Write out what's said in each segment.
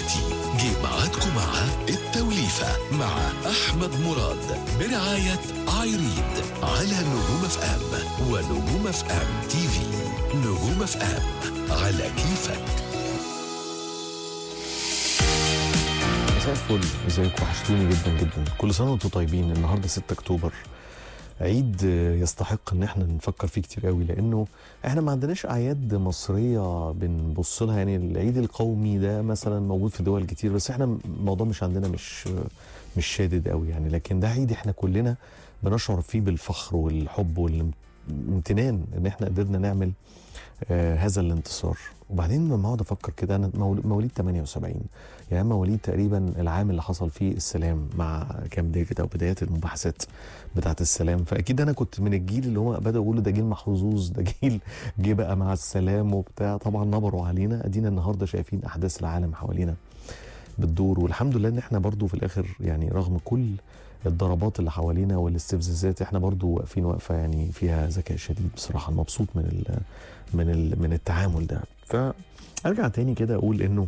دلوقتي جه ميعادكم مع التوليفة مع أحمد مراد برعاية عايريد على نجوم اف ام ونجوم اف ام تي في نجوم اف ام على كيفك مساء الفل ازيكم وحشتوني جدا جدا كل سنه وانتم طيبين النهارده 6 اكتوبر عيد يستحق ان احنا نفكر فيه كتير قوي لانه احنا ما عندناش اعياد مصريه بنبص لها يعني العيد القومي ده مثلا موجود في دول كتير بس احنا الموضوع مش عندنا مش مش شادد قوي يعني لكن ده عيد احنا كلنا بنشعر فيه بالفخر والحب والامتنان ان احنا قدرنا نعمل آه هذا الانتصار وبعدين لما اقعد افكر كده انا مول- مواليد 78 يعني أنا مواليد تقريبا العام اللي حصل فيه السلام مع كام ديفيد او بدايات المباحثات بتاعه السلام فاكيد انا كنت من الجيل اللي هو بدأوا يقولوا ده جيل محظوظ ده جيل جه بقى مع السلام وبتاع طبعا نبروا علينا ادينا النهارده شايفين احداث العالم حوالينا بتدور والحمد لله ان احنا برضو في الاخر يعني رغم كل الضربات اللي حوالينا والاستفزازات احنا برضو واقفين وقفه يعني فيها ذكاء شديد بصراحه مبسوط من ال من ال من التعامل ده فارجع تاني كده اقول انه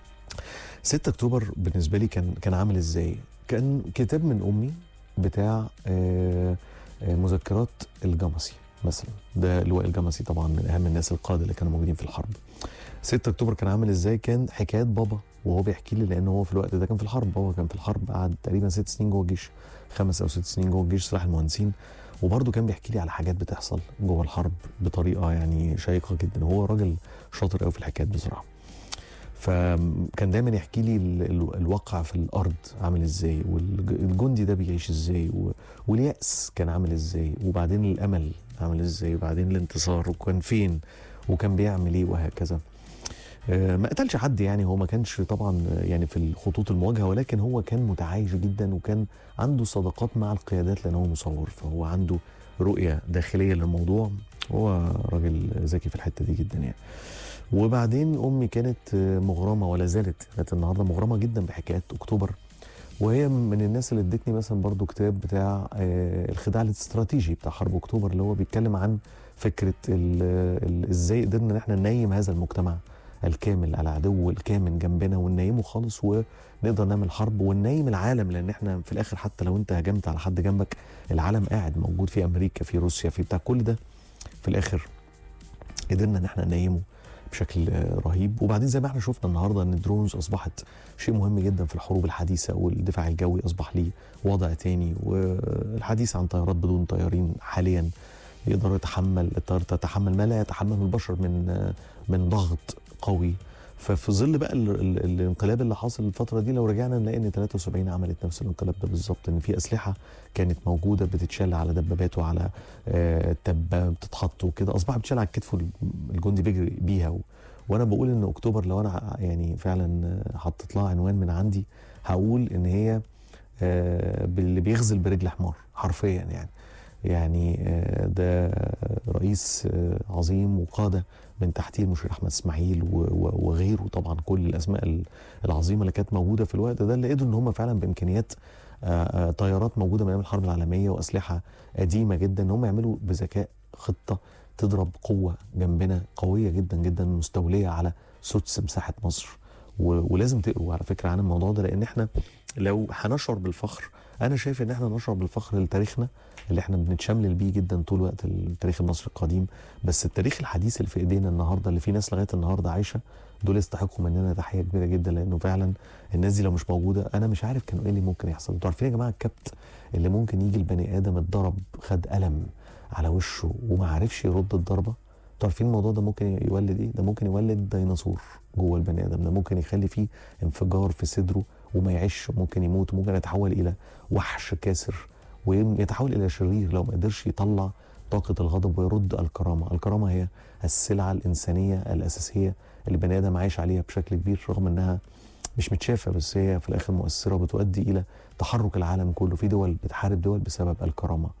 6 اكتوبر بالنسبه لي كان كان عامل ازاي كان كتاب من امي بتاع آه، آه، مذكرات الجمصي مثلا ده لواء الجمصي طبعا من اهم الناس القاده اللي كانوا موجودين في الحرب 6 اكتوبر كان عامل ازاي كان حكايات بابا وهو بيحكي لي لان هو في الوقت ده كان في الحرب بابا كان في الحرب قعد تقريبا ست سنين جوه الجيش خمس او ست سنين جوه الجيش سلاح المهندسين وبرضه كان بيحكي لي على حاجات بتحصل جوه الحرب بطريقه يعني شيقه جدا هو راجل شاطر قوي في الحكايات بصراحه فكان دايما يحكي لي ال- ال- الواقع في الارض عامل ازاي والجندي ده بيعيش ازاي و- واليأس كان عامل ازاي وبعدين الامل عامل ازاي وبعدين الانتصار وكان فين وكان بيعمل ايه وهكذا آه، ما قتلش حد يعني هو ما كانش طبعا يعني في الخطوط المواجهه ولكن هو كان متعايش جدا وكان عنده صداقات مع القيادات لان هو مصور فهو عنده رؤيه داخليه للموضوع هو راجل ذكي في الحته دي جدا يعني وبعدين امي كانت آه، مغرمه ولا زالت لغايه النهارده مغرمه جدا بحكايات اكتوبر وهي من الناس اللي ادتني مثلا برضو كتاب بتاع آه، الخداع الاستراتيجي بتاع حرب اكتوبر اللي هو بيتكلم عن فكره ال- ال- ازاي قدرنا ان احنا ننيم هذا المجتمع الكامل على عدو الكامن جنبنا وننيمه خالص ونقدر نعمل حرب وننيم العالم لان احنا في الاخر حتى لو انت هجمت على حد جنبك العالم قاعد موجود في امريكا في روسيا في بتاع كل ده في الاخر قدرنا ان احنا ننيمه بشكل آه، رهيب وبعدين زي ما احنا شفنا النهارده ان الدرونز اصبحت شيء مهم جدا في الحروب الحديثه والدفاع الجوي اصبح ليه وضع تاني والحديث عن طيارات بدون طيارين حاليا يقدر يتحمل الطيارة تتحمل ما لا يتحمله البشر من آه، من ضغط قوي ففي ظل بقى ال ال الانقلاب اللي حاصل الفتره دي لو رجعنا نلاقي ان 73 عملت نفس الانقلاب ده بالظبط ان في اسلحه كانت موجوده بتتشال على دبابات وعلى آه، تبه بتتحط وكده اصبحت بتشال على الكتف والجندي بيجري بيها و... وانا بقول ان اكتوبر لو انا ع- يعني فعلا حطيت لها عنوان من عندي هقول ان هي آه، باللي بيغزل برجل حمار حرفيا يعني يعني آه، ده رئيس آه، عظيم وقاده من تحتيه المشير احمد اسماعيل و- و- وغيره طبعا كل الاسماء ال- العظيمه اللي كانت موجوده في الوقت ده اللي قدروا ان هم فعلا بامكانيات آه، آه، طيارات موجوده من ايام الحرب العالميه واسلحه قديمه جدا ان هم يعملوا بذكاء خطه تضرب قوه جنبنا قويه جدا جدا مستوليه على سدس مساحه مصر و- ولازم تقروا على فكره عن الموضوع ده لان احنا لو هنشعر بالفخر انا شايف ان احنا نشعر بالفخر لتاريخنا اللي احنا بنتشمل بيه جدا طول وقت التاريخ المصري القديم بس التاريخ الحديث اللي في ايدينا النهارده اللي في ناس لغايه النهارده عايشه دول يستحقوا مننا تحيه كبيره جدا لانه فعلا الناس دي لو مش موجوده انا مش عارف كانوا ايه اللي ممكن يحصل انتوا عارفين يا جماعه الكبت اللي ممكن يجي البني ادم اتضرب خد قلم على وشه وما عرفش يرد الضربه انتوا عارفين الموضوع ده ممكن يولد ايه؟ ده ممكن يولد ديناصور جوه البني ادم ده ممكن يخلي فيه انفجار في صدره وما يعيش ممكن يموت وممكن يتحول الى وحش كاسر ويتحول الى شرير لو ما قدرش يطلع طاقه الغضب ويرد الكرامه، الكرامه هي السلعه الانسانيه الاساسيه اللي البني ادم عايش عليها بشكل كبير رغم انها مش متشافه بس هي في الاخر مؤثره بتؤدي الى تحرك العالم كله في دول بتحارب دول بسبب الكرامه.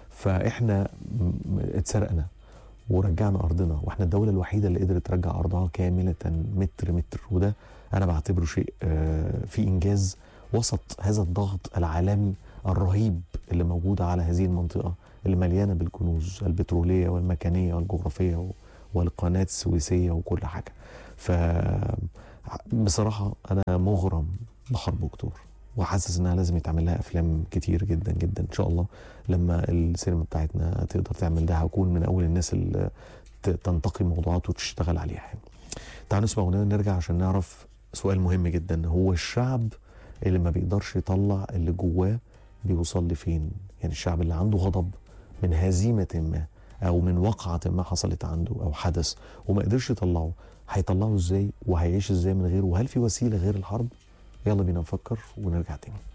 فاحنا م- اتسرقنا ورجعنا ارضنا واحنا الدوله الوحيده اللي قدرت ترجع ارضها كامله متر متر وده انا بعتبره شيء آه، في انجاز وسط هذا الضغط العالمي الرهيب اللي موجود على هذه المنطقه اللي مليانه بالكنوز البتروليه والمكانيه والجغرافيه و- والقناه السويسيه وكل حاجه ف بصراحه انا مغرم بحرب اكتوبر وحاسس انها لازم يتعمل لها افلام كتير جدا جدا ان شاء الله لما السينما بتاعتنا تقدر تعمل ده هكون من اول الناس اللي ت- تنتقي موضوعات وتشتغل عليها يعني. تعالوا نسمع اغنيه ونرجع عشان نعرف سؤال مهم جدا هو الشعب اللي ما بيقدرش يطلع اللي جواه بيوصل لفين يعني الشعب اللي عنده غضب من هزيمه ما او من وقعه ما حصلت عنده او حدث وما قدرش يطلعه هيطلعه ازاي وهيعيش ازاي من غيره وهل في وسيله غير الحرب يلا بينا نفكر ونرجع تاني